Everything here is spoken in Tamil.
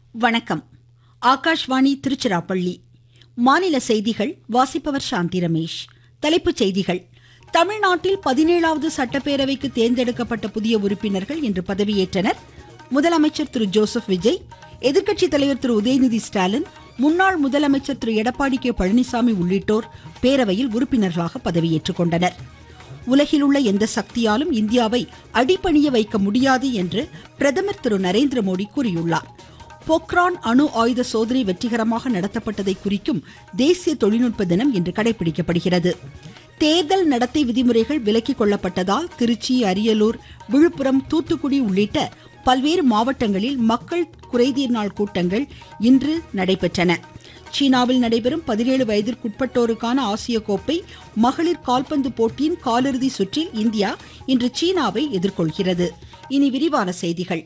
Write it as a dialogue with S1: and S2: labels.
S1: வணக்கம் ஆகாஷ்வாணி திருச்சிராப்பள்ளி மாநில செய்திகள் வாசிப்பவர் சாந்தி ரமேஷ் தலைப்புச் செய்திகள் தமிழ்நாட்டில் பதினேழாவது சட்டப்பேரவைக்கு தேர்ந்தெடுக்கப்பட்ட புதிய உறுப்பினர்கள் இன்று பதவியேற்றனர் முதலமைச்சர் திரு ஜோசப் விஜய் எதிர்க்கட்சித் தலைவர் திரு உதயநிதி ஸ்டாலின் முன்னாள் முதலமைச்சர் திரு எடப்பாடி கே பழனிசாமி உள்ளிட்டோர் பேரவையில் உறுப்பினர்களாக பதவியேற்றுக் கொண்டனர் உலகில் உள்ள எந்த சக்தியாலும் இந்தியாவை அடிபணிய வைக்க முடியாது என்று பிரதமர் திரு நரேந்திர மோடி கூறியுள்ளார் பொக்ரான் அணு ஆயுத சோதனை வெற்றிகரமாக நடத்தப்பட்டதை குறிக்கும் தேசிய தொழில்நுட்ப தினம் இன்று கடைபிடிக்கப்படுகிறது தேர்தல் நடத்தை விதிமுறைகள் விலக்கிக் கொள்ளப்பட்டதால் திருச்சி அரியலூர் விழுப்புரம் தூத்துக்குடி உள்ளிட்ட பல்வேறு மாவட்டங்களில் மக்கள் குறைதீர் நாள் கூட்டங்கள் இன்று நடைபெற்றன சீனாவில் நடைபெறும் பதினேழு வயதிற்குட்பட்டோருக்கான ஆசிய கோப்பை மகளிர் கால்பந்து போட்டியின் காலிறுதி சுற்றில் இந்தியா இன்று சீனாவை எதிர்கொள்கிறது இனி விரிவான செய்திகள்